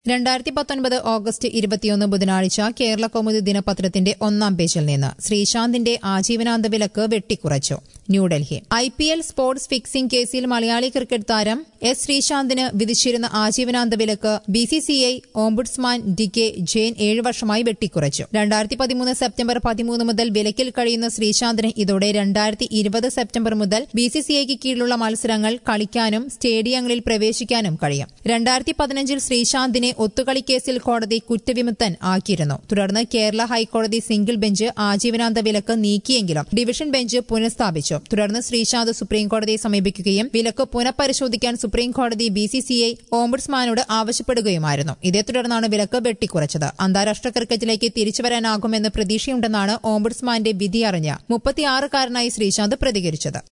രണ്ടായിരത്തി പത്തൊൻപത് ഓഗസ്റ്റ് ഇരുപത്തിയൊന്ന് ബുധനാഴ്ച കേരള കൗമുദി ദിനപത്രത്തിന്റെ ഒന്നാം പേജിൽ നിന്ന് ശ്രീശാന്തിന്റെ ആജീവനാന്ത വിലക്ക് വെട്ടിക്കുറച്ചു New Delhi I P L sports fixing കേസിൽ മലയാളി ക്രിക്കറ്റ് താരം എസ് ശ്രീശാന്തിന് വിധിച്ചിരുന്ന ആജീവനാന്ത വിലക്ക് B C C I ombudsman D K Jain ഏഴ് വർഷമായി വെട്ടിക്കുറച്ചു രണ്ടായിരത്തി പതിമൂന്ന് സെപ്റ്റംബർ പതിമൂന്ന് മുതൽ വിലക്കിൽ കഴിയുന്ന ശ്രീശാന്തിന് ഇതോടെ രണ്ടായിരത്തി ഇരുപത് സെപ്റ്റംബർ മുതൽ ബി സി സി ഐക്ക് കീഴിലുള്ള മത്സരങ്ങൾ കളിക്കാനും സ്റ്റേഡിയങ്ങളിൽ പ്രവേശിക്കാനും കഴിയും രണ്ടായിരത്തി പതിനഞ്ചിൽ ശ്രീശാന്തിനെ ഒത്തുകളി കേസിൽ കോടതി കുറ്റവിമുക്തൻ ആക്കിയിരുന്നു തുടർന്ന് കേരള ഹൈക്കോടതി സിംഗിൾ ബെഞ്ച് ആജീവനാന്ത വിലക്ക് നീക്കിയെങ്കിലും ഡിവിഷൻ ബെഞ്ച് പുനഃസ്ഥാപിച്ചു തുടർന്ന് ശ്രീശാന്ത് സുപ്രീംകോടതിയെ സമീപിക്കുകയും വിലക്ക് പുനഃപരിശോധിക്കാൻ സുപ്രീംകോടതി ബി സി സി ഐ ഓംബുഡ്സ്മാനോട് ആവശ്യപ്പെടുകയുമായിരുന്നു ഇതേ തുടർന്നാണ് വിലക്ക് വെട്ടിക്കുറച്ചത് അന്താരാഷ്ട്ര ക്രിക്കറ്റിലേക്ക് തിരിച്ചുവരാനാകുമെന്ന് പ്രതീക്ഷയുണ്ടെന്നാണ് ഓംബുഡ്സ്മാന്റെ വിധി അറിഞ്ഞ മുപ്പത്തിയാറുകാരനായി ശ്രീശാന്ത് പ്രതികരിച്ചത്